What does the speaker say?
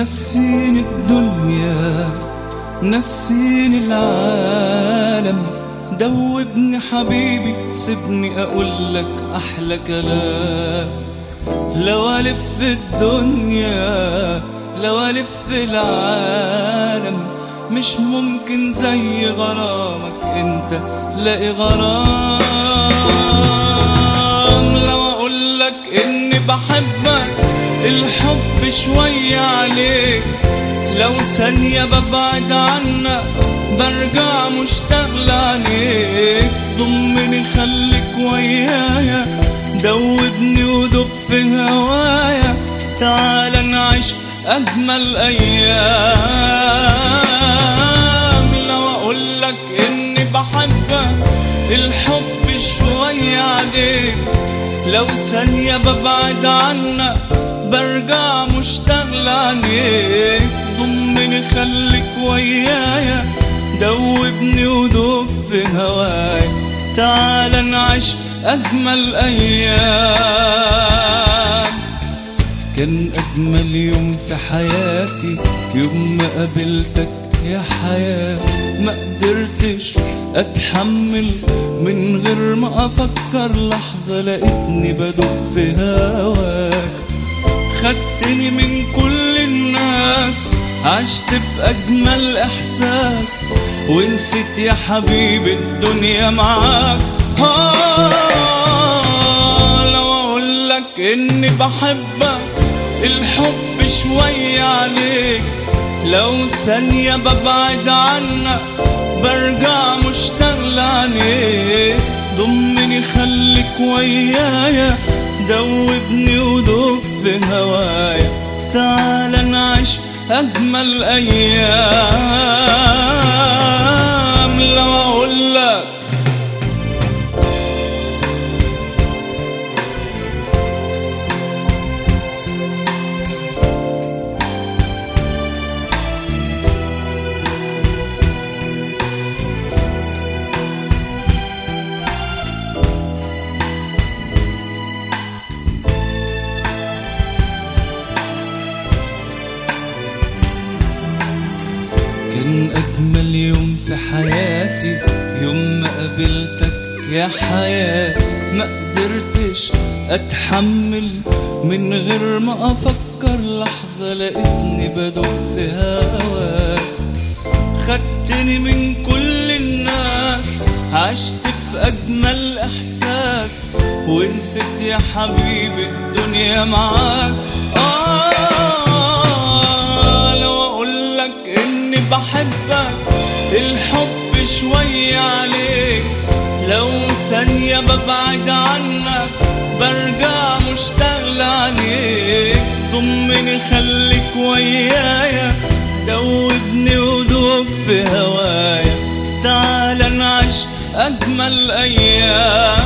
نسيني الدنيا نسيني العالم دوبني حبيبي سيبني اقول لك احلى كلام لو الف الدنيا لو الف العالم مش ممكن زي غرامك انت لاقي غرام لو اقول لك اني بحبك الحب شوية عليك لو ثانية ببعد عنك برجع مشتاق لعينيك ضمني خليك ويايا دوبني ودب في هوايا تعال نعيش أجمل أيام لو أقول لك إني بحبك الحب شوية عليك لو ثانية ببعد عنك برجع مشتاق لعينيك ضمني خليك ويايا دوبني ودوب في هواي تعال نعيش أجمل أيام كان أجمل يوم في حياتي يوم ما قابلتك يا حياة ما قدرتش أتحمل من غير ما أفكر لحظة لقيتني بدوب في هواك خدتني من كل الناس عشت في أجمل إحساس ونسيت يا حبيبي الدنيا معاك آه لو أقول لك إني بحبك الحب شوية عليك لو ثانية ببعد عنك برجع مشتاق لعينيك ضمني خليك ويايا دوبني ودوب في هوايا تعال نعيش أجمل أيام لو أقول لك كان أجمل يوم في حياتي يوم ما قابلتك يا حياة ما قدرتش أتحمل من غير ما أفكر لحظة لقيتني بدوب في هواك خدتني من كل الناس عشت في أجمل إحساس ونسيت يا حبيبي الدنيا معاك آه لو أقول لك إني بحبك الحب شوية عليك لو ثانية ببعد عنك برجع مشتاق لعينيك ضمني خليك ويايا دوبني ودوب في هوايا تعال نعيش أجمل أيام